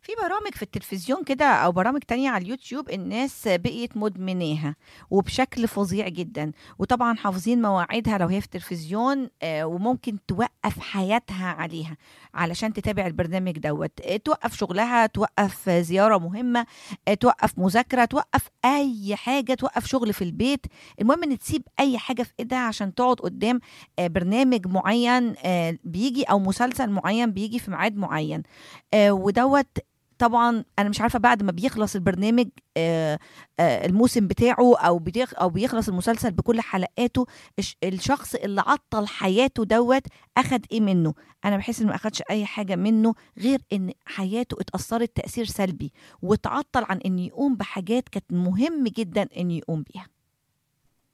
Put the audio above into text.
في برامج في التلفزيون كده او برامج تانية على اليوتيوب الناس بقيت مدمناها وبشكل فظيع جدا وطبعا حافظين مواعيدها لو هي في التلفزيون آه، وممكن توقف حياتها عليها علشان تتابع البرنامج دوت آه، توقف شغلها توقف زيارة مهمة آه، توقف مذاكرة توقف اي حاجة توقف شغل في البيت المهم ان تسيب اي حاجة في ايدها عشان تقعد قدام آه، برنامج معين آه، بيجي او مسلسل معين بيجي في ميعاد معين آه، ودوت طبعا انا مش عارفه بعد ما بيخلص البرنامج آه، آه، الموسم بتاعه او بيخ او بيخلص المسلسل بكل حلقاته الش- الشخص اللي عطل حياته دوت اخد ايه منه انا بحس انه ما اخدش اي حاجه منه غير ان حياته اتاثرت تاثير سلبي وتعطل عن انه يقوم بحاجات كانت مهم جدا انه يقوم بيها